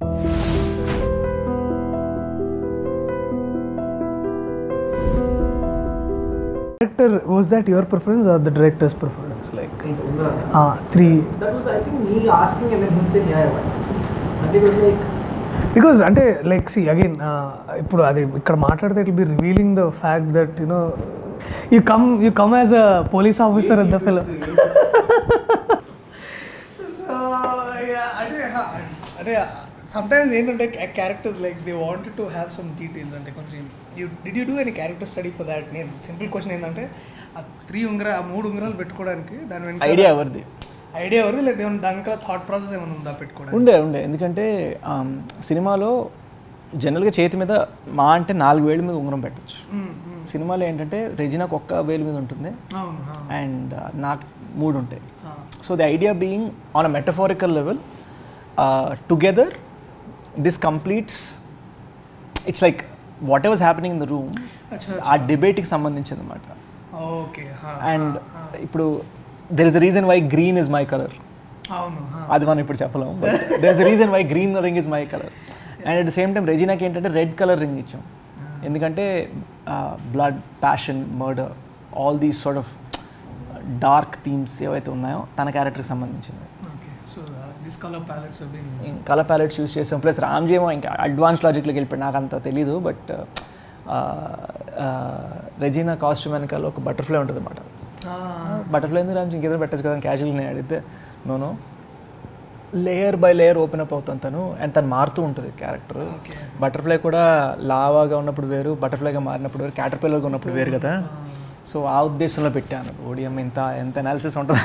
Director, was that your preference or the director's preference? Like, ah, three. That was, I think, me asking and then him saying, yeah, why? And it was like, because అంటే like see again ఇప్పుడు అది ఇక్కడ మాట్లాడితే it be revealing the fact that you know you come you come as a police officer at the film so అంటే అంటే sometimes ఏంటంటే characters like they wanted to have some details అంటే కొంచెం you did you do any character study for that నేను simple question ఏంటంటే ఆ three ఉంగరా ఆ మూడు ఉంగరాలు పెట్టుకోవడానికి దాని వెనక ఐడియా ఎవరిది ఐడియా ఎవరిది లేదా దానికి థాట్ ప్రాసెస్ ఏమైనా ఉందా పెట్టుకోవడానికి ఉండే ఉండే ఎందుకంటే ఆమ్, సినిమాలో జనరల్గా చేతి మీద మా అంటే నాలుగు వేల మీద ఉంగరం పెట్టచ్చు సినిమాలో ఏంటంటే రెజినాకు ఒక్క వేలు మీద ఉంటుంది అవును అవును. అండ్ నాకు మూడు ఉంటాయి so the idea being on a metaphorical level together this completes it's like whatever happening in the room అచ్చా ఆ డిబేట్కి సంబంధించింది అనమాట ఓకే అండ్ ఇప్పుడు there is the reason why green is my colour అవును హా. అది మనం ఇప్పుడు చెప్పలేము there is the reason why green ring is my colour and at the same time రెజినాకి ఏంటంటే రెడ్ కలర్ రింగ్ ఇచ్చాం ఎందుకంటే blood passion murder all these sort of dark themes ఏవైతే ఉన్నాయో తన క్యారెక్టర్కి సంబంధించినవి okay so this colour palettes have been colour palettes use చేసాం ప్లస్ రామ్జీ ఏమో ఇంకా అడ్వాన్స్ లాజిక్లోకి వెళ్ళిపోయాడు నాకు అంత తెలీదు బట్ రెజీనా కాస్ట్యూమ్ వెనకాల ఒక బటర్ఫ్లై ఉంటుంది అనమాట బటర్ఫ్లై ఎందుకు రామ్జీ ఇంకేదో పెట్టచ్చు కదా క్యాజువల్ నేను అడిగితే నోను layer by layer open up అవుతాను తను అండ్ తను మారుతూ ఉంటుంది క్యారెక్టర్ బటర్ఫ్లై కూడా లావాగా ఉన్నప్పుడు వేరు బటర్ఫ్లైగా మారినప్పుడు వేరు క్యాటర్పిల్లర్గా ఉన్నప్పుడు వేరు కదా సో ఆ ఉద్దేశంలో పెట్టాను ఓడిఎం ఇంత ఎంత అనాలిసిస్ ఉంటుందా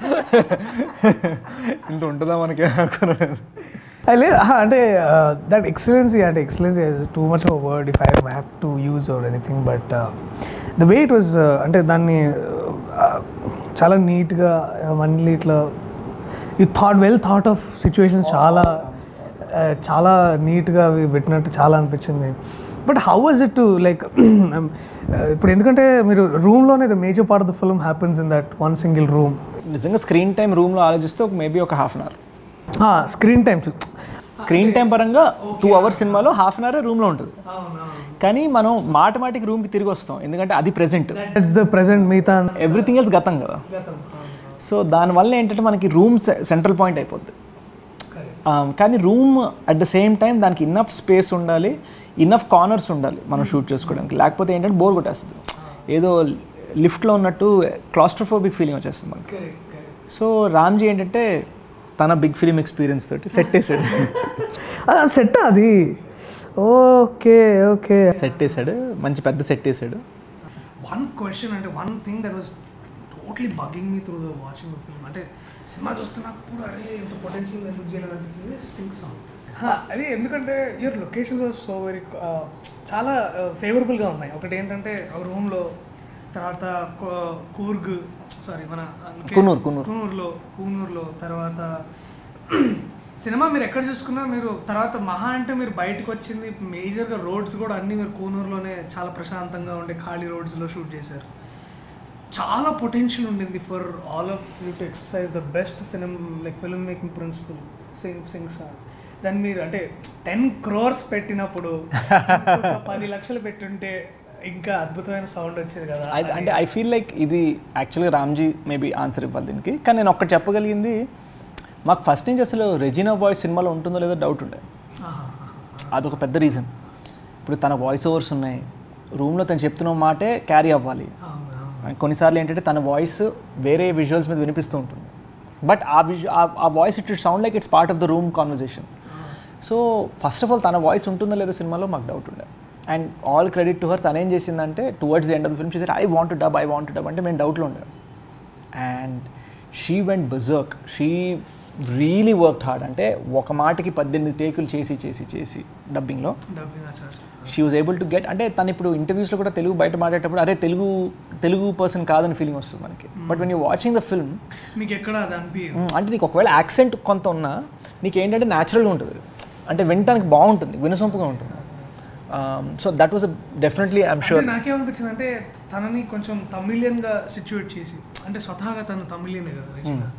ఇంత ఉంటుందా మనకి అనుకున్నాను లేదు అంటే దట్ ఎక్సలెన్సీ అంటే excellency too much of word if I have to use or anything but the way it was అంటే దాన్ని uh, చాలా నీట్గా మళ్ళీ ఇట్లా you thought well thought of situation చాలా uh, చాలా నీట్గా అవి పెట్టినట్టు చాలా అనిపించింది but how was it to like ఇప్పుడు ఎందుకంటే మీరు రూమ్లోనే the major part of the film happens in that one single room నిజంగా స్క్రీన్ టైం రూమ్లో ఆలోచిస్తే ఒక మేబీ ఒక half an hour screen time screen time పరంగా టూ అవర్స్ సినిమాలో హాఫ్ అన్ అవర్ రూమ్లో ఉంటుంది కానీ మనం మాట మాటికి రూమ్కి తిరిగి వస్తాం ఎందుకంటే అది ప్రెజెంట్ ఇట్స్ ద ప్రెసెంట్ మిగతా ఎవ్రీథింగ్ ఎల్స్ గతం కదా సో దానివల్ల ఏంటంటే మనకి రూమ్ సెంట్రల్ పాయింట్ అయిపోద్ది Um, కానీ room at the same time దానికి ఇన్నఫ్ స్పేస్ ఉండాలి ఇన్నఫ్ కార్నర్స్ ఉండాలి మనం షూట్ చేసుకోవడానికి లేకపోతే ఏంటంటే బోర్ కొట్టేస్తుంది ఏదో లిఫ్ట్లో ఉన్నట్టు క్లాస్ట్రోఫోబిక్ ఫీలింగ్ వచ్చేస్తుంది మనకి సో రామ్జీ ఏంటంటే తన బిగ్ ఫిలిం ఎక్స్పీరియన్స్ తోటి సెట్ వేసాడు సెట్ అది ఓకే ఓకే సెట్ వేసాడు మంచి పెద్ద సెట్ వేసాడు వన్ క్వశ్చన్ అంటే one thing that was totally bugging me through the watching the film అంటే సినిమా చూస్తున్నప్పుడు అరే ఇంత పొటెన్షియల్ ఎందుకు చేయాలని అనిపించింది సింగ్ సాంగ్ అది ఎందుకంటే your locations was so very చాలా ఫేవరబుల్గా ఉన్నాయి ఒకటి ఏంటంటే ఒక రూమ్లో తర్వాత కూ- కూర్గ్ సారీ మన కున్నూర్, కున్నూర్. కూనూరులో కూనూరులో తర్వాత సినిమా మీరు ఎక్కడ చూసుకున్నా మీరు తర్వాత మహా అంటే మీరు బయటకు వచ్చింది మేజర్గా రోడ్స్ కూడా అన్నీ మీరు కూనూరులోనే చాలా ప్రశాంతంగా ఉండే ఖాళీ రోడ్స్లో షూట్ చేశారు చాలా పొటెన్షియల్ ఉండింది for all of you to exercise the best సినిమా like film making principle sing sing song దాన్ని మీరు అంటే టెన్ క్రోర్స్ పెట్టినప్పుడు ఇంకొక పది లక్షలు పెట్టుంటే ఇంకా అద్భుతమైన సౌండ్ వచ్చేది కదా I- అంటే ఐ ఫీల్ లైక్ ఇది యాక్చువల్గా రామ్జీ మేబీ ఆన్సర్ ఇవ్వాలి దీనికి కానీ నేను ఒక్కటి చెప్పగలిగింది మాకు ఫస్ట్ నుంచి అసలు రెజినా వాయిస్ సినిమాలో ఉంటుందో లేదో డౌట్ ఉండే ఆహా. అదొక పెద్ద రీజన్ ఇప్పుడు తన వాయిస్ ఓవర్స్ ఉన్నాయి రూమ్లో తను చెప్తున్న మాటే క్యారీ అవ్వాలి అవును, అవును. And కొన్నిసార్లు ఏంటంటే తన వాయిస్ వేరే విజువల్స్ మీద వినిపిస్తూ ఉంటుంది బట్ ఆ విజు ఆ voice it sound like it's part of the room conversation so first of all తన వాయిస్ ఉంటుందో లేదో సినిమాలో మాకు డౌట్ ఉండే and all credit to her తను ఏం చేసిందంటే towards the end of the film చేసి I want dub I want dub అంటే మేము డౌట్లో ఉండే and she went berserk she really worked hard అంటే ఒక మాటకి పద్దెనిమిది టేకులు చేసి చేసి చేసి డబ్బింగ్లో డబ్బింగ్ అచ్చా, అచ్చా. She was able to get అంటే తను ఇప్పుడు ఇంటర్వ్యూస్లో కూడా తెలుగు బయట మాట్లాడేటప్పుడు అరే తెలుగు తెలుగు పర్సన్ కాదని ఫీలింగ్ వస్తుంది మనకి but when you watching the film మీకు ఎక్కడ అది అనిపి అంటే నీకు ఒకవేళ యాక్సెంట్ కొంత ఉన్నా నీకు ఏంటంటే న్యాచురల్గా ఉంటుంది అంటే వినటానికి బాగుంటుంది వినసొంపుగా ఉంటుంది so that was definitely I'm sure నాకేమనిపించింది అంటే తనని కొంచెం తమిళియన్ గా సిచ్యువేట్ చేసి అంటే స్వతహాగా తను తమిళియనే కదా రచన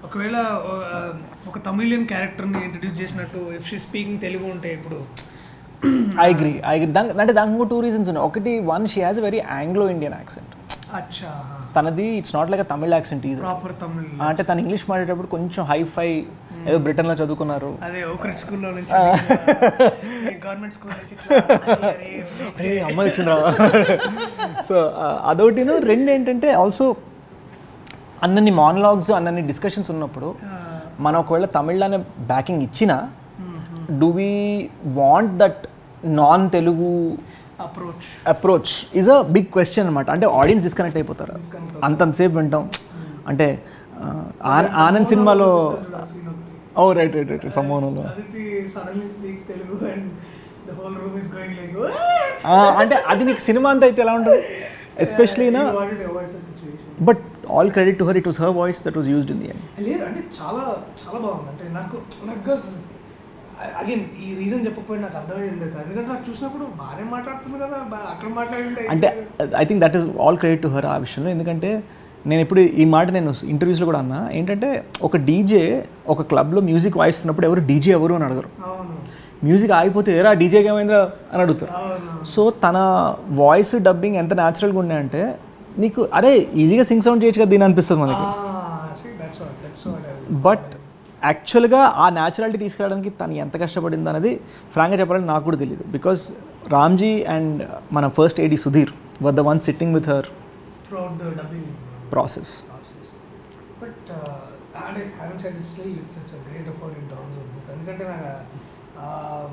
ఒకవేళ ఆ, ఒక తమిళియన్ క్యారెక్టర్ని ఇంట్రడ్యూస్ చేసినట్టు ఇఫ్ షీ స్పీకింగ్ తెలుగు ఉంటే ఇప్పుడు ఐ అగ్రీ ఐ అగ్రీ దానికి అంటే దానికి టూ రీజన్స్ ఉన్నాయి ఒకటి one she has a very Anglo Indian accent అచ్చా తనది it's not like Tamil accent ఇది ప్రాపర్ తమిళ్ అంటే తను ఇంగ్లీష్ మాట్లాడేటప్పుడు కొంచెం హై ఫై ఏదో బ్రిటన్లో చదువుకున్నారు అదే ఒకరి స్కూల్లో నుంచి గవర్నమెంట్ స్కూల్ నుంచి ఇట్లా, అరే, అరే, అరే అమ్మ వచ్చిందా సో అదొకటిను రెండు ఏంటంటే ఆల్సో అన్నన్ని మానలాగ్స్ అన్నన్ని డిస్కషన్స్ ఉన్నప్పుడు మనం ఒకవేళ తమిళ్లోనే బ్యాకింగ్ ఇచ్చినా do we want that non Telugu approach approach is a big question అనమాట అంటే ఆడియన్స్ డిస్కనెక్ట్ అయిపోతారు అంతంతసేపు వింటాం అంటే ఆ, ఆన- ఆనంద్ సినిమాలో ఓ రైట్ రైట్ రైట్ సమ్మోనంలో Aditi suddenly speaks Telugu and the whole room is going like అంటే అది నీకు సినిమా అంతా అయితే ఎలా ఉంటుంది ఎస్పెషలీ నా avoid situation but all credit to her it was her voice that was used in the end లేదు అంటే చాలా చాలా బాగుంది అంటే నాకు నాకు అగైన్ ఈ రీజన్ చెప్పకపోయినా నాకు అర్థమై ఉండేది ఎందుకంటే నాకు చూసినప్పుడు బాగానే మాట్లాడుతుంది కదా బా- అక్కడ మాట్లాడింటే అంటే I think that is all credit to her ఆ విషయంలో ఎందుకంటే నేను ఇప్పుడు ఈ మాట నేను ఇంటర్వ్యూస్లో కూడా అన్నా ఏంటంటే ఒక డీజే ఒక క్లబ్లో మ్యూజిక్ వాయిస్తున్నప్పుడు ఎవరు డీజే ఎవరు అని అడగరు అవును మ్యూజిక్ ఆగిపోతే ఏరా డీజేకి ఏమైందిరా అని అడుగుతారు అవును సో తన వాయిస్ డబ్బింగ్ ఎంత న్యాచురల్గా ఉన్నాయంటే నీకు అరే ఈజీగా సింగ్ సౌండ్ చేయొచ్చు కదా దీని అనిపిస్తుంది మనకి that's what that's what but యాక్చువల్గా ఆ న్యాచురాలిటీ తీసుకురావడానికి తను ఎంత కష్టపడింది అనేది ఫ్రాంక్గా చెప్పాలని నాకు కూడా తెలియదు బికాస్ రామ్జీ అండ్ మన first AD Sudheer were the one sitting with her throughout the dubbing process process. But uh, అంటే having said it still it's it's a great effort in terms of this. ఎందుకంటే నాకు ఆ,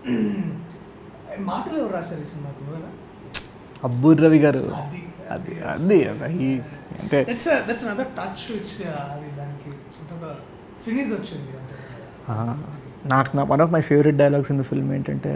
మాటలు ఎవరు రాశారు ఈ సినిమాకి నువ్వేనా అబ్బూర్ రవి గారు అది అది అది అది అంటే that's that's another touch which అది దానికి ఒక ఫినిష్ వచ్చింది అంటే ఆ, నాకు నా one of my favourite dialogues in the film ఏంటంటే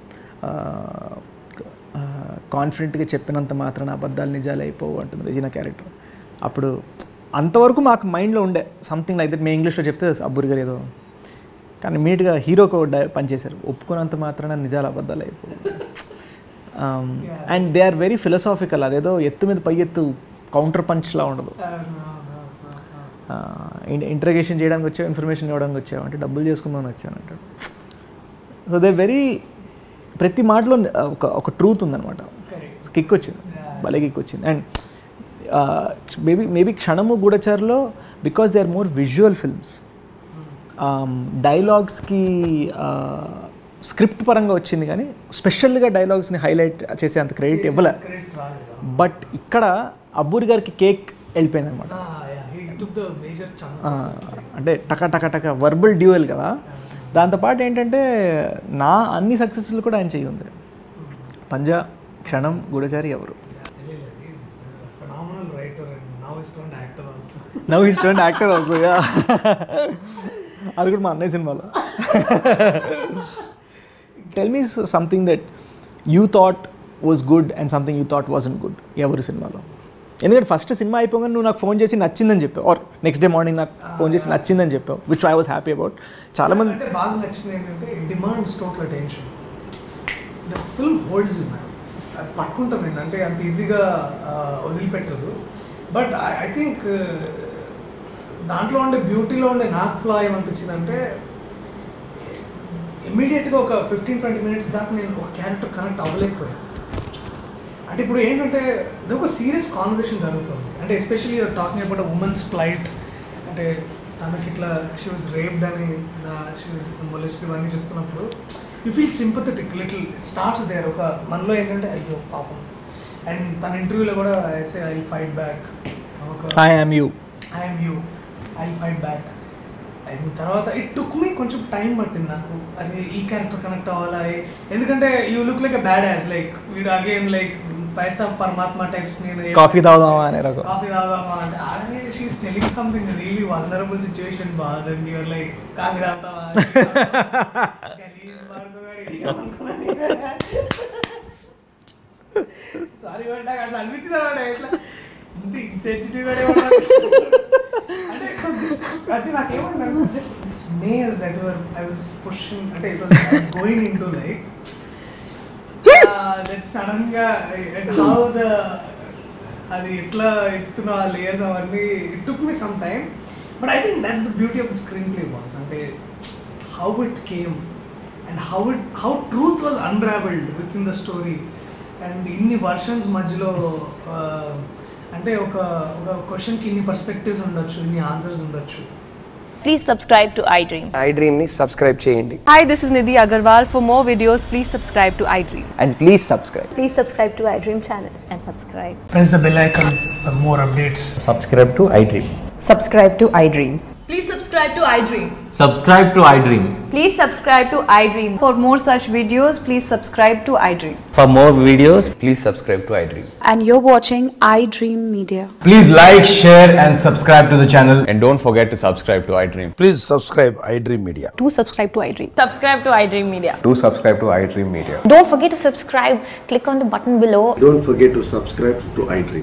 కాన్ఫిడెంట్గా చెప్పినంత మాత్రాన అబద్ధాలు నిజాలు అయిపోవు అంటుంది రెజినా క్యారెక్టర్ అప్పుడు అంతవరకు మాకు మైండ్లో ఉండే సంథింగ్ లైక్ దట్ మేము ఇంగ్లీష్లో చెప్తే అబ్బురి గారు ఏదో కానీ ఇమీడియట్గా హీరోకి ఒక డై పనిచేశారు ఒప్పుకున్నంత మాత్రాన నిజాలు అబద్ధాలు అయిపోవు and they are very philosophical అదేదో ఎత్తు మీద పై ఎత్తు కౌంటర్ పంచ్లా ఉండదు ఇంటర్గేషన్ చేయడానికి వచ్చావు ఇన్ఫర్మేషన్ ఇవ్వడానికి వచ్చావు అంటే డబ్బులు చేసుకుందామని వచ్చాను అంటాడు సో దే వెరీ ప్రతి మాటలో uh, ఒక ఒక ట్రూత్ ఉందన్నమాట కరెక్ట్ కిక్ వచ్చింది భలే కిక్ వచ్చింది అండ్ మేబీ మేబీ క్షణము గూఢచారులో because they are more visual films డైలాగ్స్కి స్క్రిప్ట్ పరంగా వచ్చింది కానీ స్పెషల్గా డైలాగ్స్ని హైలైట్ చేసే అంత క్రెడిట్ ఇవ్వలే కరెక్ట్ రాలేదు బట్ ఇక్కడ అబ్బూరి గారికి కేక్ వెళ్ళిపోయింది అనమాట he took the major chunk అంటే టక టక టక వర్బల్ డ్యూయల్ కదా దాంతోపాటు ఏంటంటే నా అన్ని సక్సెస్లు కూడా ఆయన చెయ్యి ఉంది పంజా క్షణం గూఢచారి ఎవరు is phenomenal writer and now is tone actor also now ఈ స్టూడెంట్ యాక్టర్ ఆల్సో యా అది కూడా మా అన్నయ్య సినిమాలో tell me something that you thought was good and something you thought wasn't good ఎవరి సినిమాలో ఎందుకంటే ఫస్ట్ సినిమా అయిపోగానే నువ్వు నాకు ఫోన్ చేసి నచ్చిందని చెప్పావు ఆర్ నెక్స్ట్ డే మార్నింగ్ నాకు ఫోన్ చేసి నచ్చిందని చెప్పావు which I was happy about చాలామంది అంటే బాగా నచ్చింది ఏంటంటే demands total attention the film holds you ma'am అది పట్టుకుంటుంది నేను అంటే అంత ఈజీగా వదిలిపెట్టదు బట్ ఐ థింక్ దాంట్లో ఉండే బ్యూటీలో ఉండే నాకు ఫ్లా ఏమనిపించింది అంటే ఇమ్మీడియట్గా ఒక ఫిఫ్టీన్ ట్వంటీ మినిట్స్ దాకా నేను ఒక క్యారెక్టర్ కనెక్ట్ అవ్వలేకపోయాను అంటే ఇప్పుడు ఏంటంటే ఇది ఒక సీరియస్ కాన్వర్సేషన్ జరుగుతుంది అంటే especially talking about women's plight అంటే తనకి ఇట్లా షీ వాజ్ రేప్డ్ అని షీ వాజ్ మొలెస్ట్ ఇవన్నీ చెప్తున్నప్పుడు you feel sympathetic little starts there ఒక మనలో ఏంటంటే అయ్యో పాపం అండ్ తన ఇంటర్వ్యూలో కూడా ఐసే ఐ ఫైట్ బ్యాక్ ఒక I am you I'm you I fight back and తర్వాత ఇట్ టుక్ మీ కొంచెం టైం పట్టింది నాకు అరే ఈ క్యారెక్టర్ కనెక్ట్ అవ్వాలా ఏ- ఎందుకంటే you look like a bad as like వీడు అగైన్ లైక్ పైసా పరమాత్మ టైప్స్ నేను ఏ- కాఫీ తాగుదామా అనే రకం కాఫీ తాగుదామా అంటే అరే she's telling something really vulnerable situation బాజ్ అండ్ యూర్ లైక్ కాఫీ తాగుతావా గలీజ్ మార్గం సారీ నాకు అట్లా అనిపించింది అన్నమాట ఎట్లా ఇంత ఇన్సెన్సిటివ్ అంటే so this- అంటే నాకేమంటారు this this maze that your I was pushing అంటే it was I was going into like that sudden గా అండ్ హౌ ద అది ఎట్లా ఎక్కుతున్న ఆ లేయర్స్ అవన్నీ it took me some time but I think that's the beauty of the screenplay boss అంటే how it came and how it how truth was unraveled within the story and ఇన్ని versions మధ్యలో ఆ, అంటే ఒక ఒక క్వశ్చన్కి ఇన్ని perspectives ఉండొచ్చు ఇన్ని ఆన్సర్స్ ఉండొచ్చు Please subscribe to iDream. ఐ డ్రీమ్ని సబ్స్క్రైబ్ చేయండి Hi, this is Nidhi Agarwal. For more videos, please subscribe to iDream. And please subscribe Please subscribe to iDream channel and subscribe. Press the bell icon for more updates subscribe to iDream. subscribe to iDream. Please subscribe to iDream. Subscribe to iDream. Please subscribe to iDream. For more such videos, please subscribe to iDream. For more videos, please subscribe to iDream. and you're watching iDream Media. Please like, share, and subscribe to the channel. And don't forget to subscribe to iDream. Please subscribe iDream Media. Do subscribe to iDream. Subscribe to iDream Media. Do subscribe to iDream Media. Don't forget to subscribe. Click on the button below Don't forget to subscribe to iDream.